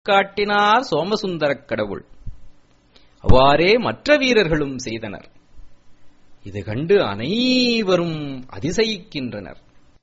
காட்டினார் சோமசுந்தரக் கடவுள் அவ்வாறே மற்ற வீரர்களும் செய்தனர் இது கண்டு அனைவரும் அதிசயிக்கின்றனர்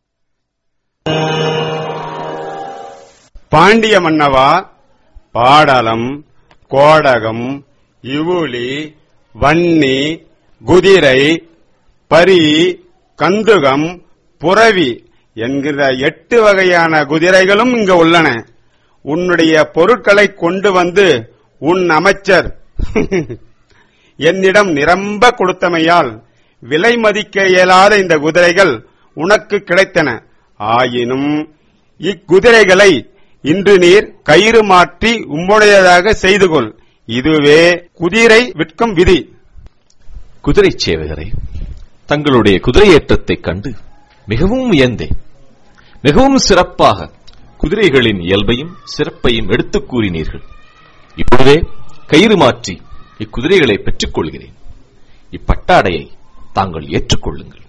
பாண்டிய மன்னவா பாடலம் கோடகம் இவுளி வன்னி குதிரை பரி கந்துகம் புரவி என்கிற எட்டு வகையான குதிரைகளும் இங்கு உள்ளன உன்னுடைய பொருட்களை கொண்டு வந்து உன் அமைச்சர் என்னிடம் நிரம்ப கொடுத்தமையால் விலை மதிக்க இயலாத இந்த குதிரைகள் உனக்கு கிடைத்தன ஆயினும் இக்குதிரைகளை இன்று நீர் கயிறு மாற்றி உம்முடையதாக செய்து கொள் இதுவே குதிரை விற்கும் விதி குதிரை சேவகரை தங்களுடைய குதிரையேற்றத்தைக் கண்டு மிகவும் வியந்தேன் மிகவும் சிறப்பாக குதிரைகளின் இயல்பையும் சிறப்பையும் எடுத்துக் கூறினீர்கள் இப்பொழுதே கயிறு மாற்றி இக்குதிரைகளை பெற்றுக் கொள்கிறேன் இப்பட்டாடையை தாங்கள் ஏற்றுக்கொள்ளுங்கள்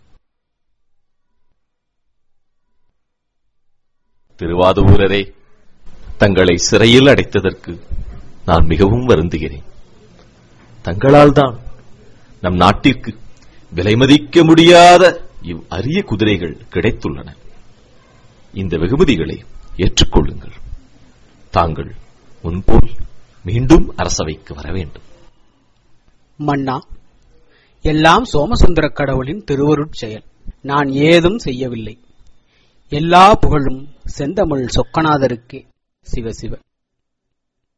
திருவாதூரரே தங்களை சிறையில் அடைத்ததற்கு நான் மிகவும் வருந்துகிறேன் தங்களால் தான் நம் நாட்டிற்கு விலை மதிக்க முடியாத இவ் அரிய குதிரைகள் கிடைத்துள்ளன இந்த வெகுமதிகளை ஏற்றுக்கொள்ளுங்கள் தாங்கள் முன்போல் மீண்டும் அரசவைக்கு வர வேண்டும் மன்னா எல்லாம் சோமசுந்தரக் கடவுளின் திருவருட் செயல் நான் ஏதும் செய்யவில்லை எல்லா புகழும் செந்தமிழ் சொக்கநாதருக்கே சிவ சிவ